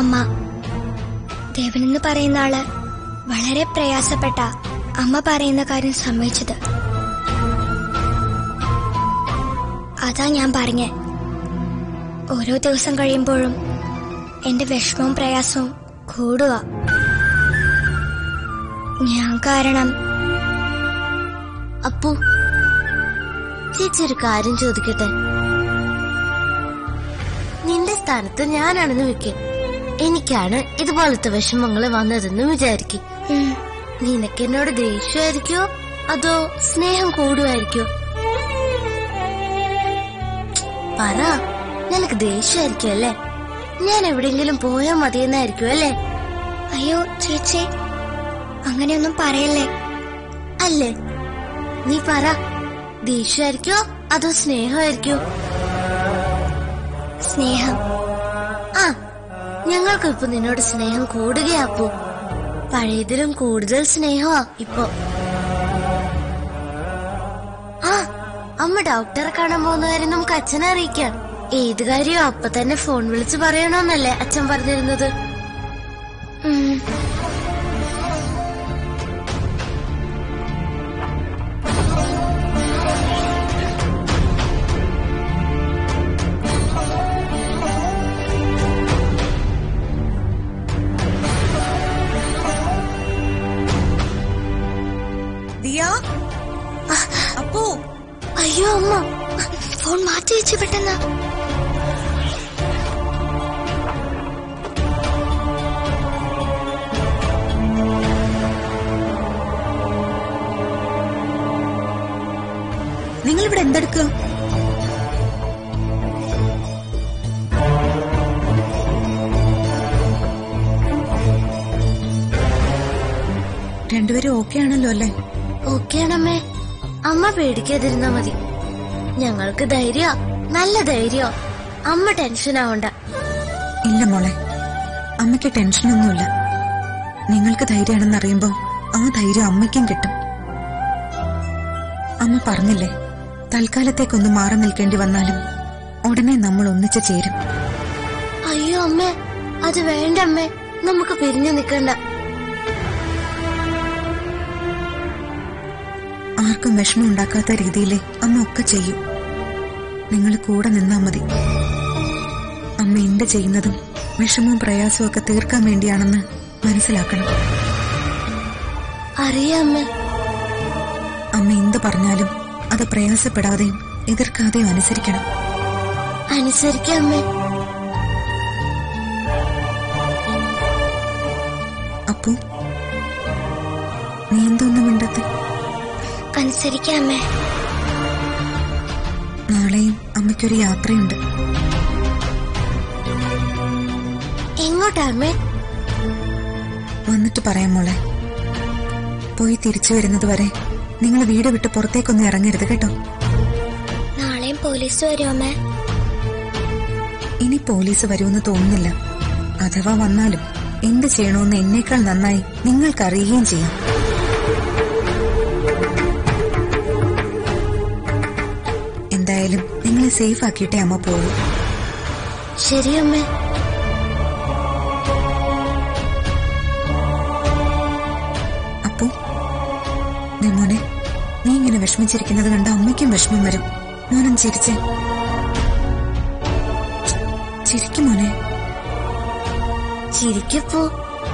അമ്മ ദേവനെന്ന് പറയുന്ന ആള് വളരെ പ്രയാസപ്പെട്ട അമ്മ പറയുന്ന കാര്യം സമ്മതിച്ചത് അതാ ഞാൻ പറഞ്ഞേ ഓരോ ദിവസം കഴിയുമ്പോഴും എന്റെ വിഷമവും പ്രയാസവും കൂടുക ഞാൻ കാരണം അപ്പു ചേച്ചി ഒരു കാര്യം ചോദിക്കട്ടെ നിന്റെ സ്ഥാനത്ത് ഞാനാണെന്ന് വെക്ക് എനിക്കാണ് ഇതുപോലത്തെ വിഷമങ്ങൾ വന്നതെന്ന് വിചാരിക്കും ഉം, നിനക്ക് എന്നോട് ദേഷ്യമായിരിക്കോ അതോ സ്നേഹം കൂടുമായിരിക്കോ പറ നിനക്ക് ദേഷ്യമായിരിക്കും അല്ലേ ഞാൻ എവിടെയെങ്കിലും പോയാൽ മതിയെന്നായിരിക്കും അല്ലേ അയ്യോ ചേച്ചി അങ്ങനെയൊന്നും പറയല്ലേ അല്ലേ നീ പറ ദേഷ്യമായിരിക്കോ അതോ സ്നേഹമായിരിക്കോ സ്നേഹം ആ ഞങ്ങൾക്ക് ഇപ്പൊ നിന്നോട് സ്നേഹം കൂടുകയാ അപ്പു പഴയതിലും കൂടുതൽ സ്നേഹമാ ഇപ്പൊ ആ അമ്മ ഡോക്ടറെ കാണാൻ പോകുന്ന കാര്യം നമുക്ക് അച്ഛനെ അറിയിക്കാം ഏത് കാര്യവും അപ്പൊ തന്നെ ഫോൺ വിളിച്ച് പറയണമെന്നല്ലേ അച്ഛൻ പറഞ്ഞിരുന്നത് ഉം. ദിയ അപ്പു അയ്യോ അമ്മ ഫോൺ മാറ്റി വെച്ച് പെട്ടെന്ന് നിങ്ങൾ ഇവിടെ എന്തെടുക്കുക രണ്ടുപേരും ഓക്കെ ആണല്ലോ അല്ലേ ഓക്കെയാണമ്മേ അമ്മ പേടിക്കാതിരുന്നാ മതി ഞങ്ങൾക്ക് ധൈര്യ നല്ല ധൈര്യ അമ്മ ടെൻഷൻ ആവണ്ട ഇല്ല മോളെ അമ്മയ്ക്ക് ടെൻഷനൊന്നുമില്ല നിങ്ങൾക്ക് ധൈര്യമാണെന്ന് അറിയുമ്പോ ആ ധൈര്യം അമ്മയ്ക്കും കിട്ടും അമ്മ പറഞ്ഞില്ലേ തൽക്കാലത്തേക്കൊന്ന് മാറി നിൽക്കേണ്ടി വന്നാലും ഉടനെ നമ്മൾ ഒന്നിച്ചു ചേരും അയ്യോ അമ്മേ അത് വേണ്ട അമ്മേ നമുക്ക് പിരിഞ്ഞു നിൽക്കണ്ട ആർക്കും വിഷമം ഉണ്ടാക്കാത്ത രീതിയിൽ അമ്മ ഒക്കെ ചെയ്യും നിങ്ങൾ കൂടെ നിന്നാ മതി അമ്മ എന്ത് ചെയ്യുന്നതും വിഷമവും പ്രയാസവും ഒക്കെ തീർക്കാൻ വേണ്ടിയാണെന്ന് മനസ്സിലാക്കണം അറിയാം അമ്മേ അമ്മ എന്ത് പറഞ്ഞാലും അത് പ്രയാസപ്പെടാതെയും എതിർക്കാതെയും അനുസരിക്കണം അനുസരിക്കാം അമ്മേ അപ്പു നീ എന്തോന്നും മിണ്ടത്തെ അനുസരിക്കാമേ നാളെയും അമ്മയ്ക്കൊരു യാത്രയുണ്ട് എങ്ങോട്ടാ അമ്മേ വന്നിട്ട് പറയാം മോളെ പോയി തിരിച്ചു വരുന്നത് വരെ നിങ്ങൾ വീട് വിട്ട് പുറത്തേക്കൊന്നും ഇറങ്ങരുത് കേട്ടോ നാളെയും പോലീസ് വരുമേ ഇനി പോലീസ് വരുമെന്ന് തോന്നുന്നില്ല അഥവാ വന്നാലും എന്ത് ചെയ്യണമെന്ന് എന്നേക്കാൾ നന്നായി നിങ്ങൾക്ക് അറിയുകയും ചെയ്യാം എന്തായാലും നിങ്ങളെ സേഫ് ആക്കിയിട്ടേ അമ്മ പോകൂ ശരി അമ്മേ അപ്പോ ദേ മോനെ നീ ഇങ്ങനെ വിഷമിച്ചിരിക്കുന്നത് കണ്ട അമ്മയ്ക്കും വിഷമം വരും മോനും ചിരിച്ചേ ചിരിക്കും മോനെ ചിരിക്കപ്പോ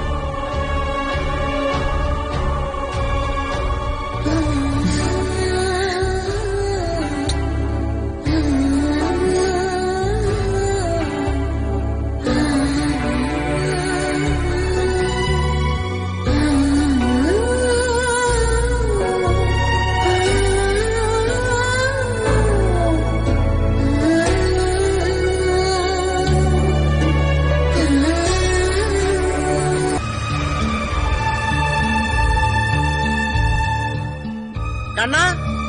കണ്ണാ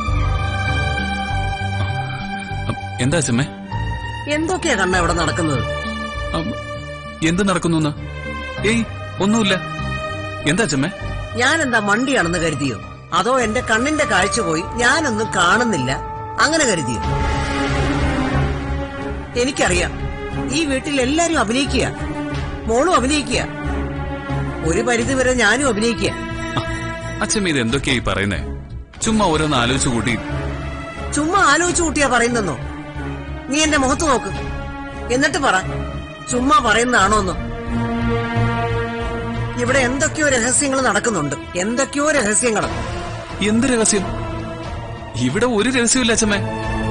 എന്താ അച്ഛമ്മേ എന്തൊക്കെയാ കണ്ണ ഇവിടെ നടക്കുന്നത് അം, എന്ത് നടക്കുന്നു ഏയ് ഒന്നുമില്ല എന്താ അച്ഛമ്മേ ഞാൻ എന്താ മണ്ടിയാണെന്ന് കരുതിയോ അതോ എന്റെ കണ്ണിന്റെ കാഴ്ച പോയി ഞാനൊന്നും കാണുന്നില്ല അങ്ങനെ കരുതിയോ എനിക്കറിയാം ഈ വീട്ടിൽ എല്ലാരും അഭിനയിക്കുക മോളും അഭിനയിക്കുക ഒരു പരിധി വരെ ഞാനും അഭിനയിക്കുക അച്ഛമ്മ ഇത് എന്തൊക്കെയായി പറയുന്നേ ചുമ്മാ ഓരോന്ന് ആലോചിച്ചു കൂട്ടി ചുമ്മാ ആലോചിച്ചു കൂട്ടിയാ പറയുന്നെന്നോ നീ എന്റെ മുഖത്ത് നോക്ക് എന്നിട്ട് പറ ചുമ്മാ പറയുന്നതാണോന്നോ ഇവിടെ എന്തൊക്കെയോ രഹസ്യങ്ങൾ നടക്കുന്നുണ്ട് എന്തൊക്കെയോ രഹസ്യങ്ങൾ എന്ത് രഹസ്യം ഇവിടെ ഒരു രഹസ്യമില്ല അച്ഛമ്മേ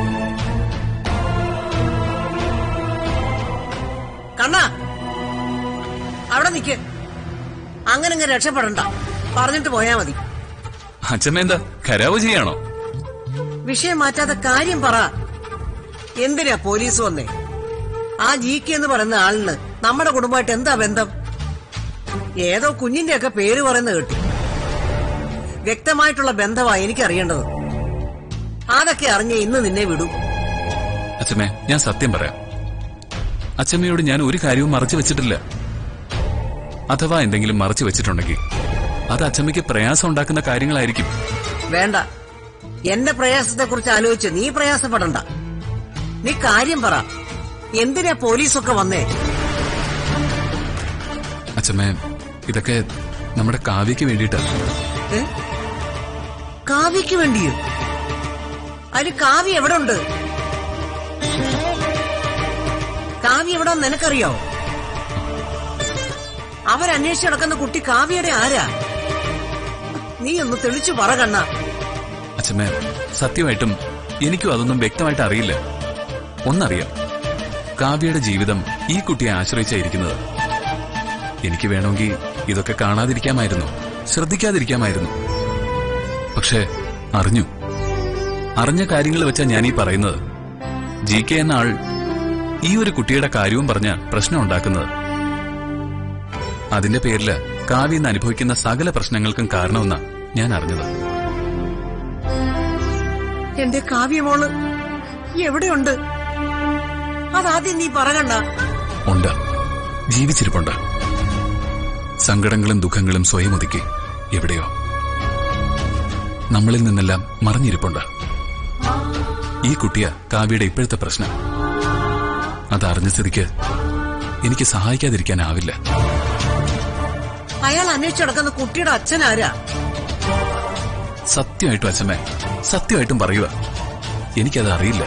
കണ്ണാ അവിടെ നിക്ക് അങ്ങനെ അങ്ങ് രക്ഷപ്പെടണ്ട പറഞ്ഞിട്ട് പോയാ മതി അച്ഛമ്മ എന്താ കരാവ് ചെയ്യാണോ വിഷയം മാറ്റാതെ കാര്യം പറ എന്തിനാ പോലീസ് വന്നേ ആ ജി കെ എന്ന് പറയുന്ന ആളിന് നമ്മുടെ കുടുംബമായിട്ട് എന്താ ബന്ധം ഏതോ കുഞ്ഞിന്റെ ഒക്കെ പേര് പറയുന്നത് കേട്ടു വ്യക്തമായിട്ടുള്ള ബന്ധമാ എനിക്കറിയേണ്ടത് അതൊക്കെ അറിഞ്ഞ് ഇന്ന് നിന്നെ വിടൂ അച്ഛമ്മേ ഞാൻ സത്യം പറയാം അച്ഛമ്മയോട് ഞാൻ ഒരു കാര്യവും മറച്ചു വെച്ചിട്ടില്ല അഥവാ എന്തെങ്കിലും മറച്ചു വെച്ചിട്ടുണ്ടെങ്കിൽ അത് അച്ഛമ്മയ്ക്ക് പ്രയാസം ഉണ്ടാക്കുന്ന കാര്യങ്ങളായിരിക്കും വേണ്ട എന്റെ പ്രയാസത്തെ കുറിച്ച് ആലോചിച്ച് നീ പ്രയാസപ്പെടണ്ട നീ കാര്യം പറ എന്തിനാ പോലീസൊക്കെ വന്നേ അച്ഛമ്മേ ഇതൊക്കെ നമ്മുടെ കാവ്യക്ക് വേണ്ടിയിട്ടാ ഏ? കാവ്യക്ക് വേണ്ടിയോ അതിന് കാവ്യ എവിടെ ഉണ്ട് കാവ്യ എവിടെ നിനക്കറിയാവോ അവരന്വേഷിച്ച് നടക്കുന്ന കുട്ടി കാവ്യയുടെ ആരാ നീ ഒന്ന് തെളിച്ചു പറ കണ്ണ അച്ഛമ്മേ സത്യമായിട്ടും എനിക്കും അതൊന്നും വ്യക്തമായിട്ട് അറിയില്ല ഒന്നറിയാം കാവ്യയുടെ ജീവിതം ഈ കുട്ടിയെ ആശ്രയിച്ചായിരിക്കുന്നത് എനിക്ക് വേണമെങ്കിൽ ഇതൊക്കെ കാണാതിരിക്കാമായിരുന്നു ശ്രദ്ധിക്കാതിരിക്കാമായിരുന്നു പക്ഷേ അറിഞ്ഞു അറിഞ്ഞ കാര്യങ്ങൾ വെച്ചാ ഞാൻ ഈ പറയുന്നത് ജി കെ എന്ന ആൾ ഈ ഒരു കുട്ടിയുടെ കാര്യവും പറഞ്ഞ പ്രശ്നം ഉണ്ടാക്കുന്നത് അതിന്റെ പേരില് കാവ്യ ഇന്ന് അനുഭവിക്കുന്ന സകല പ്രശ്നങ്ങൾക്കും കാരണമെന്നാ ഞാൻ അറിഞ്ഞത് എന്റെ കാവ്യമോള് എവിടെയുണ്ട് അതാദ്യം നീ പറകണ്ട ഉണ്ട് ജീവിച്ചിരിപ്പുണ്ട് സങ്കടങ്ങളും ദുഃഖങ്ങളും സ്വയം ഒതുക്കി എവിടെയോ നമ്മളിൽ നിന്നെല്ലാം മറിഞ്ഞിരിപ്പുണ്ട് ഈ കുട്ടിയ കാവ്യയുടെ ഇപ്പോഴത്തെ പ്രശ്നം അതറിഞ്ഞ സ്ഥിതിക്ക് എനിക്ക് സഹായിക്കാതിരിക്കാനാവില്ല അയാൾ അന്വേഷിച്ച് നടക്കുന്ന കുട്ടിയുടെ അച്ഛനാരാ സത്യമായിട്ടും അച്ഛമ്മേ സത്യമായിട്ടും പറയുക എനിക്കത് അറിയില്ല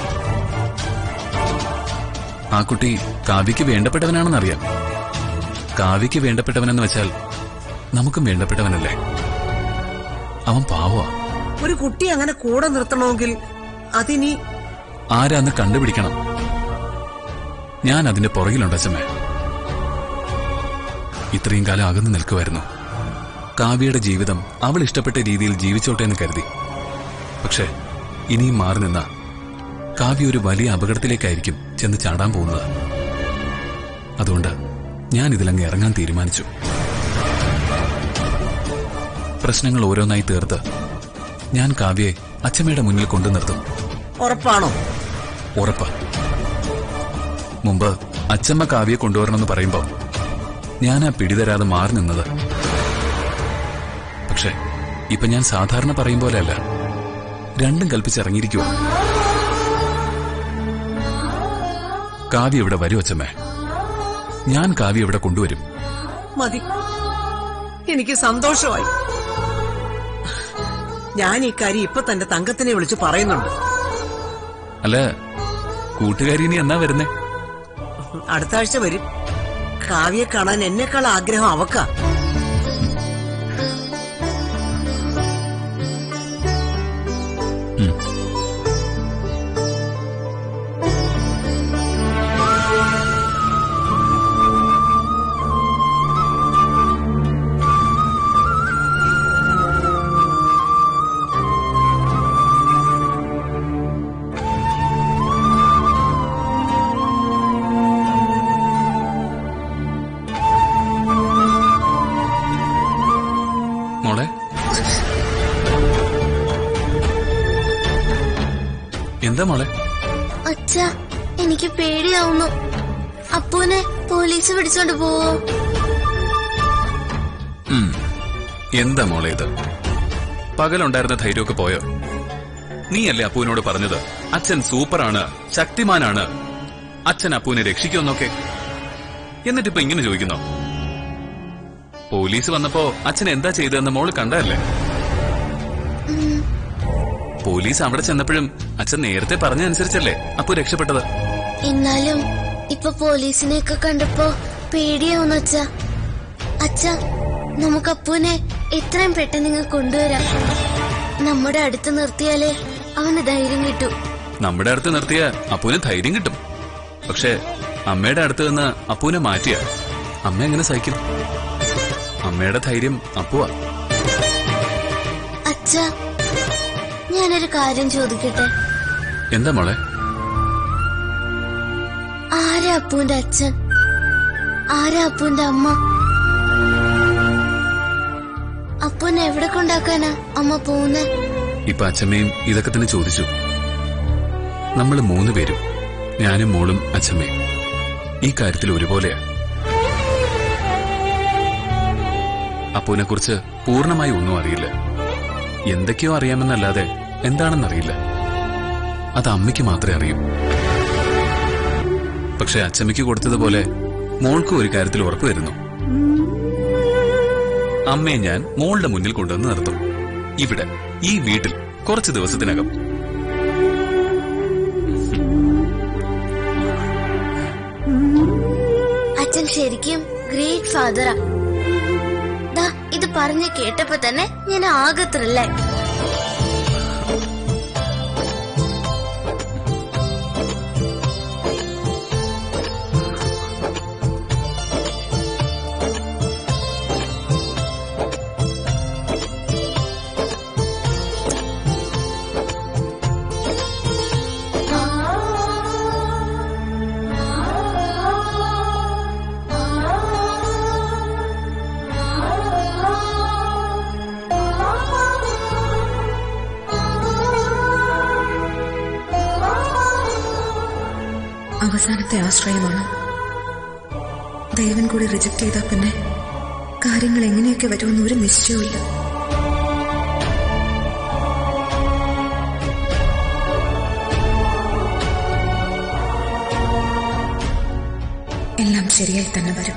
ആ കുട്ടി കാവ്യക്ക് വേണ്ടപ്പെട്ടവനാണെന്നറിയാം കാവ്യക്ക് വേണ്ടപ്പെട്ടവനെന്ന് വെച്ചാൽ നമുക്കും വേണ്ടപ്പെട്ടവനല്ലേ അവൻ പാവമാ ഒരു കുട്ടി അങ്ങനെ കൂടെ നിർത്തണമെങ്കിൽ അതിനി ആരാന്ന് കണ്ടുപിടിക്കണം ഞാൻ അതിന്റെ പുറകിലുണ്ട് അച്ഛമ്മേ ഇത്രയും കാലം അകന്നു നിൽക്കുമായിരുന്നു കാവ്യയുടെ ജീവിതം അവൾ ഇഷ്ടപ്പെട്ട രീതിയിൽ ജീവിച്ചോട്ടെ എന്ന് കരുതി പക്ഷെ ഇനിയും മാറി നിന്ന കാവ്യ ഒരു വലിയ അപകടത്തിലേക്കായിരിക്കും ചെന്ന് ചാടാൻ പോകുന്നത് അതുകൊണ്ട് ഞാൻ ഇതിലങ്ങ് ഇറങ്ങാൻ തീരുമാനിച്ചു പ്രശ്നങ്ങൾ ഓരോന്നായി തീർത്ത് ഞാൻ കാവ്യയെ അച്ഛമ്മയുടെ മുന്നിൽ കൊണ്ടു നിർത്തും ഉറപ്പാണോ ഉറപ്പ് മുമ്പ് അച്ചമ്മ കാവ്യെ കൊണ്ടുവരണമെന്ന് പറയുമ്പോ ഞാൻ ആ പിടിതരാതെ മാറി നിന്നത് പക്ഷെ ഇപ്പൊ ഞാൻ സാധാരണ പറയും പോലെയല്ല രണ്ടും കൽപ്പിച്ചിറങ്ങിയിരിക്കുക കാവ്യ ഇവിടെ വരൂ അച്ചമ്മേ ഞാൻ കാവ്യ ഇവിടെ കൊണ്ടുവരും മതി എനിക്ക് സന്തോഷമായി ഞാൻ ഈ കാര്യം ഇപ്പൊ തന്റെ തങ്കത്തിനെ വിളിച്ച് പറയുന്നുണ്ട് അല്ല കൂട്ടുകാരി ഇനി എന്നാ വരുന്നേ അടുത്ത ആഴ്ച വരും കാവ്യെ കാണാൻ എന്നെക്കാൾ ആഗ്രഹം അവക്കാ ഉം. മോളെ എന്താ മോളെ അച്ഛ എനിക്ക് പേടിയാവുന്നു അപ്പൂനെ പോലീസ് പിടിച്ചോണ്ട് പോവോ ഉം. എന്താ മോളെ ഇത് പകലുണ്ടായിരുന്ന ധൈര്യമൊക്കെ പോയോ നീയല്ലേ അപ്പുവിനോട് പറഞ്ഞത് അച്ഛൻ സൂപ്പറാണ് ശക്തിമാനാണ് അച്ഛൻ അപ്പുവിനെ രക്ഷിക്കുമെന്നൊക്കെ എന്നിട്ടിപ്പോ ഇങ്ങനെ ചോദിക്കുന്നോ പോലീസ് വന്നപ്പോ അച്ഛൻ എന്താ ചെയ്തതെന്ന് മോള് കണ്ടതല്ലേ പോലീസ് അവിടെ ചെന്നപ്പോഴും അച്ഛൻ നേരത്തെ പറഞ്ഞതനുസരിച്ചല്ലേ അപ്പു രക്ഷപ്പെട്ടത് എന്നാലും ഇപ്പൊ പോലീസിനെയൊക്കെ കണ്ടപ്പോ പേടിയാവുന്നു അച്ഛ അച്ഛ നമുക്ക് അപ്പുവിനെ എത്രയും പെട്ടെന്ന് നിങ്ങൾ കൊണ്ടുവരാം നമ്മുടെ അടുത്ത് നിർത്തിയാലേ അവന് ധൈര്യം കിട്ടൂ നമ്മുടെ അടുത്ത് നിർത്തിയ അപ്പുവിന് ധൈര്യം കിട്ടും പക്ഷേ അമ്മയുടെ അടുത്ത് നിന്ന് അപ്പുവിനെ മാറ്റിയ അമ്മ എങ്ങനെ സഹിക്കും അമ്മയുടെ ധൈര്യം അപ്പുവാ അച്ഛ ഞാനൊരു കാര്യം ചോദിക്കട്ടെ എന്താ മോളെ ആരാ അപ്പുവിന്റെ അച്ഛൻ ആരാ അപ്പുവിന്റെ അമ്മ അപ്പുവിനെ എവിടെ കൊണ്ടാക്കാനാ അമ്മ പോകുന്നേ ഇപ്പൊ അച്ഛമ്മയും ഇതൊക്കെ തന്നെ ചോദിച്ചു നമ്മൾ മൂന്ന് പേരും ഞാനും മോളും അച്ഛമ്മയും ഈ കാര്യത്തിൽ ഒരുപോലെയാ അപ്പുവിനെ കുറിച്ച് പൂർണ്ണമായി ഒന്നും അറിയില്ല എന്തൊക്കെയോ അറിയാമെന്നല്ലാതെ എന്താണെന്നറിയില്ല അത് അമ്മയ്ക്ക് മാത്രമേ അറിയൂ പക്ഷെ അച്ചമ്മയ്ക്ക് കൊടുത്തതുപോലെ മോൾക്കും ഒരു കാര്യത്തിൽ ഉറപ്പ് വരുന്നു അമ്മയെ ഞാൻ മോളുടെ മുന്നിൽ കൊണ്ടുവന്ന് നിർത്തും ഇവിടെ ഈ വീട്ടിൽ കുറച്ച് ദിവസത്തിനകം അച്ഛൻ ശരിക്കും ഗ്രേറ്റ് ഫാദറാ ദാ ഇത് പറഞ്ഞു കേട്ടപ്പോ തന്നെ ഞാൻ ആകെ ത്രില്ലായി അവസാനത്തെ ആശ്രയമാണ് ദേവൻ കൂടി റിജക്ട് ചെയ്താൽ പിന്നെ കാര്യങ്ങൾ എങ്ങനെയൊക്കെ വരുമെന്ന് ഒരു നിശ്ചയവുമില്ല എല്ലാം ശരിയായി തന്നെ വരും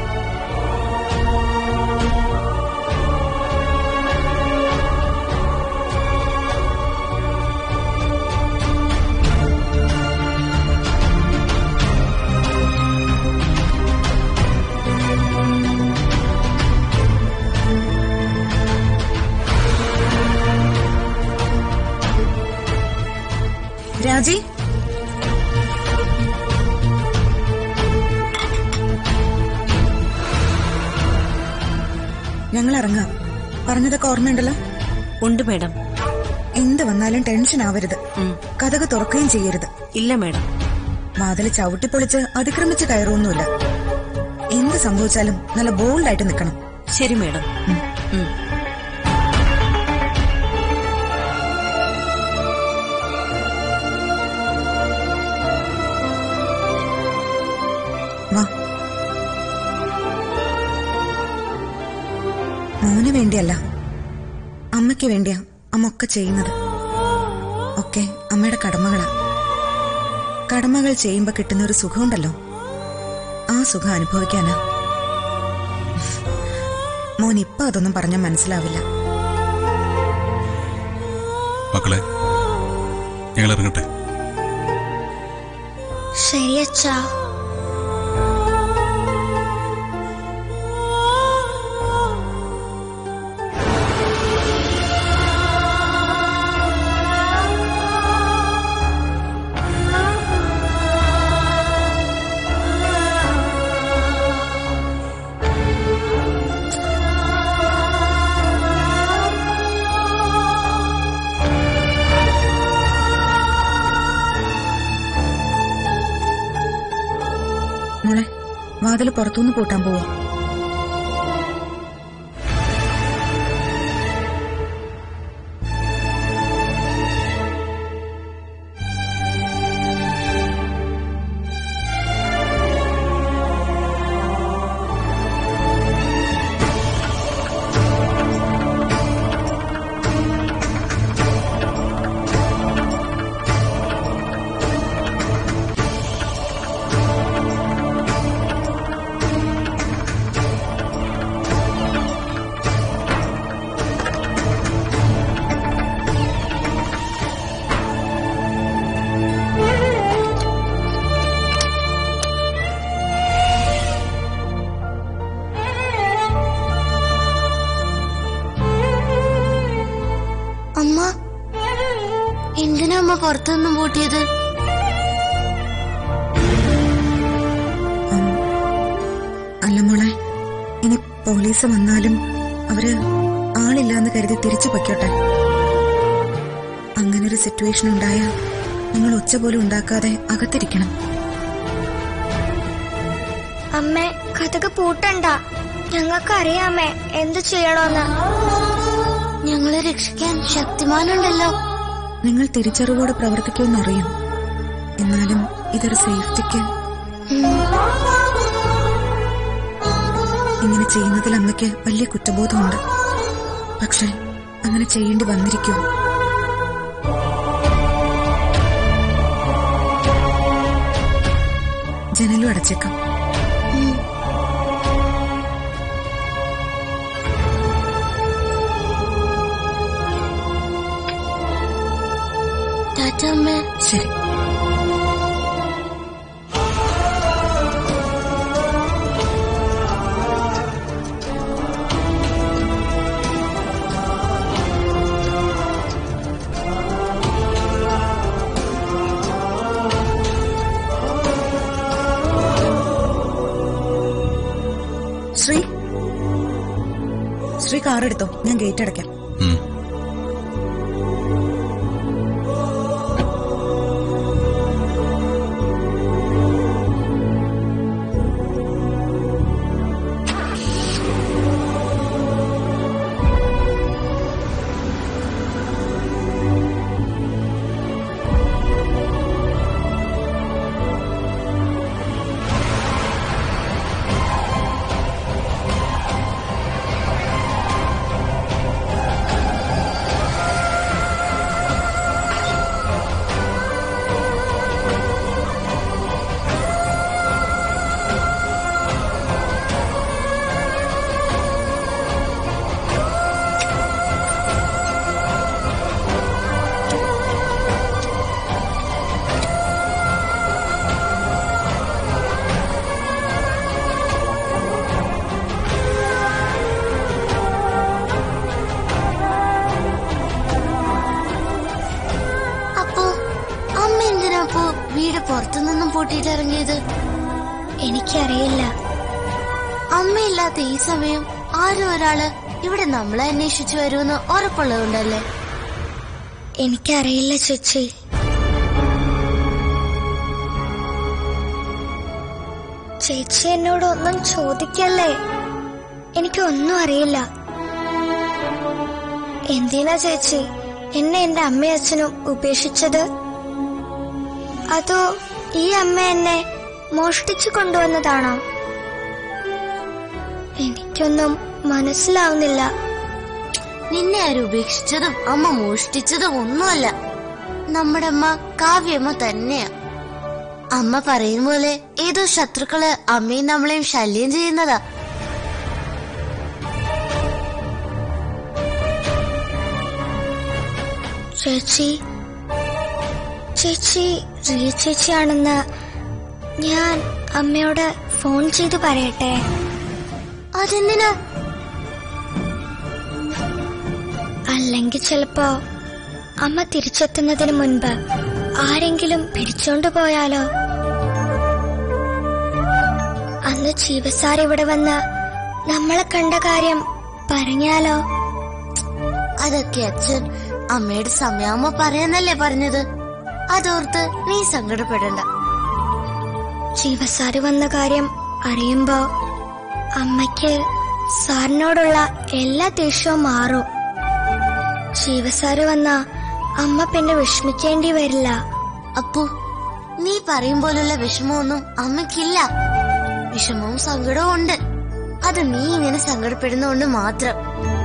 രാജി ഞങ്ങൾ ഇറങ്ങാം പറഞ്ഞതൊക്കെ ഓർമ്മയുണ്ടല്ലോ ഉണ്ട് മാഡം എന്ത് വന്നാലും ടെൻഷൻ ആവരുത് കഥക് തുറക്കുകയും ചെയ്യരുത് ഇല്ല മാഡം വാതിൽ ചവിട്ടിപ്പൊളിച്ച് അതിക്രമിച്ച് കയറൊന്നുമില്ല എന്ത് സംഭവിച്ചാലും നല്ല ബോൾഡായിട്ട് നിൽക്കണം ശരി മാഡം ഉം. വാ മോന് വേണ്ടിയല്ല അമ്മയ്ക്ക് വേണ്ടിയാ അമ്മ ഒക്കെ ചെയ്യുന്നത് ഒക്കെ അമ്മയുടെ കടമകളാ കടമകൾ ചെയ്യുമ്പോ കിട്ടുന്ന ഒരു സുഖമുണ്ടല്ലോ ആ സുഖം അനുഭവിക്കാനാ മോൻ ഇപ്പൊ അതൊന്നും പറഞ്ഞാൽ മനസ്സിലാവില്ല മക്കളെ ഞങ്ങൾ ഇറങ്ങട്ടെ ശരി അച്ഛാ മോളെ വാതിൽ പുറത്തുനിന്ന് പൂട്ടാൻ പോവാ പുറത്തുനിന്നും പൂട്ടിയത് ഉം. അല്ല മോളെ ഇനി പോലീസ് വന്നാലും അവര് ആളില്ലാന്ന് കരുതി തിരിച്ചു പൊയ്ക്കോട്ടെ അങ്ങനൊരു സിറ്റുവേഷൻ ഉണ്ടായ നിങ്ങൾ ഒച്ച പോലും ഉണ്ടാക്കാതെ അകത്തിരിക്കണം അമ്മേ കഥക് പൂട്ടണ്ട ഞങ്ങൾക്കറിയാമേ എന്തു ചെയ്യണോന്ന് ഞങ്ങളെ രക്ഷിക്കാൻ ശക്തിമാനുണ്ടല്ലോ നിങ്ങൾ തിരിച്ചറിവോടെ പ്രവർത്തിക്കുമെന്നറിയാം എന്നാലും ഇതൊരു സേഫ്റ്റിക്ക് ഇങ്ങനെ ചെയ്യുന്നതിൽ അമ്മയ്ക്ക് വലിയ കുറ്റബോധമുണ്ട് പക്ഷെ അങ്ങനെ ചെയ്യേണ്ടി വന്നിരിക്കും ജനലും അടച്ചേക്കാം ടാറ്റ അമ്മേ ശരി ശ്രീ ശ്രീ കാർ എടുത്തോ ഞാൻ ഗേറ്റ് അടയ്ക്കാം ഉം. അപ്പോ അമ്മ എന്തിനാ അപ്പോ വീട് പുറത്തുനിന്നും പൂട്ടിയിട്ട് ഇറങ്ങിയത് എനിക്കറിയില്ല അമ്മയില്ലാത്ത ഈ സമയം ആരും ഒരാള് ഇവിടെ നമ്മളെ അന്വേഷിച്ചു വരുമെന്ന് ഉറപ്പുള്ളതുകൊണ്ടല്ലേ എനിക്കറിയില്ല ചേച്ചി ചേച്ചി എന്നോട് ഒന്നും ചോദിക്കല്ലേ എനിക്കൊന്നും അറിയില്ല എന്തിനാ ചേച്ചി എന്നെ എന്റെ അമ്മയും അച്ഛനും ഉപേക്ഷിച്ചത് അതോ ഈ അമ്മ എന്നെ മോഷ്ടിച്ചു കൊണ്ടുവന്നതാണോ എനിക്കൊന്നും മനസ്സിലാവുന്നില്ല നിന്നെ ആരും ഉപേക്ഷിച്ചതും അമ്മ മോഷ്ടിച്ചതും ഒന്നുമല്ല നമ്മുടെ അമ്മ കാവ്യമ്മ തന്നെയാ അമ്മ പറയും പോലെ ഏതോ ശത്രുക്കള് അമ്മയും നമ്മളെയും ശല്യം ചെയ്യുന്നതാ ചേച്ചി ചേച്ചി റിയ ചേച്ചിയാണെന്ന് ഞാൻ അമ്മയോട് ഫോൺ ചെയ്ത് പറയട്ടെ അതെന്തിനാ അല്ലെങ്കിൽ ചിലപ്പോ അമ്മ തിരിച്ചെത്തുന്നതിന് മുൻപ് ആരെങ്കിലും പിടിച്ചോണ്ട് പോയാലോ അന്ന് ജീവസാർ ഇവിടെ വന്ന് നമ്മളെ കണ്ട കാര്യം പറഞ്ഞാലോ അതൊക്കെ അച്ഛൻ അമ്മയുടെ സമയാമ്മ പറയാന്നല്ലേ പറഞ്ഞത് അതോർത്ത് നീ സങ്കടപ്പെടണ്ട ജീവസാറ് വന്ന കാര്യം അറിയുമ്പോ അമ്മയ്ക്ക് സാറിനോടുള്ള എല്ലാ ദേഷ്യവും മാറും ജീവസാറ് വന്ന അമ്മ പിന്നെ വിഷമിക്കേണ്ടി വരില്ല അപ്പു നീ പറയും പോലുള്ള വിഷമമൊന്നും അമ്മയ്ക്കില്ല വിഷമവും സങ്കടവും ഉണ്ട് അത് നീ ഇങ്ങനെ സങ്കടപ്പെടുന്നോണ്ട് മാത്രം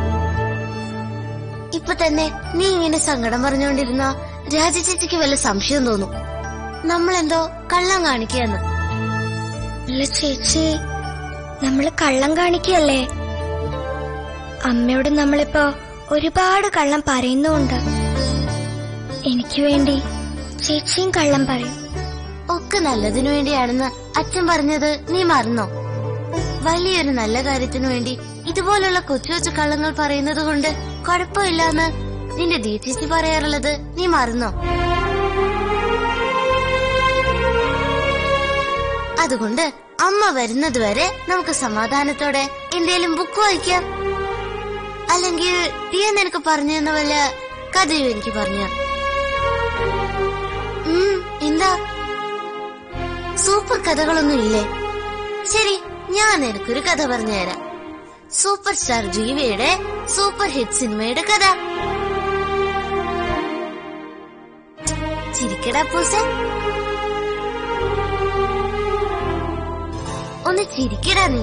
ഇപ്പൊ തന്നെ നീ ഇങ്ങനെ സങ്കടം പറഞ്ഞുകൊണ്ടിരുന്ന രാജചേച്ചിക്ക് വല്ല സംശയം തോന്നും നമ്മളെന്തോ കള്ളം കാണിക്കുകയെന്ന് അല്ല ചേച്ചി നമ്മള് കള്ളം കാണിക്കല്ലേ അമ്മയോട് നമ്മളിപ്പോ ഒരുപാട് കള്ളം പറയുന്നുമുണ്ട് എനിക്ക് വേണ്ടി ചേച്ചിയും കള്ളം പറയും ഒക്കെ നല്ലതിനു വേണ്ടിയാണെന്ന് അച്ഛൻ പറഞ്ഞത് നീ മറന്നോ വലിയൊരു നല്ല കാര്യത്തിനു വേണ്ടി ഇതുപോലുള്ള കൊച്ചു കൊച്ചു കള്ളങ്ങൾ പറയുന്നത് കൊണ്ട് കുഴപ്പമില്ലാന്ന് നിന്റെ ദീചേച്ചി പറയാറുള്ളത് നീ മറന്നോ അതുകൊണ്ട് അമ്മ വരുന്നത് വരെ നമുക്ക് സമാധാനത്തോടെ എന്തേലും ബുക്ക് വായിക്കാം അല്ലെങ്കിൽ ദിയ നിനക്ക് പറഞ്ഞു തന്ന വല്ല കഥയും എനിക്ക് പറഞ്ഞു എന്താ സൂപ്പർ കഥകളൊന്നും ഇല്ലേ ശരി ഞാൻ നിനക്കൊരു കഥ പറഞ്ഞുതരാം സൂപ്പർ സ്റ്റാർ ജീവയുടെ സൂപ്പർ ഹിറ്റ് സിനിമയുടെ കഥ ചിരിക്കടാ പൂസ ഒന്ന് ചിരിക്കടാ നീ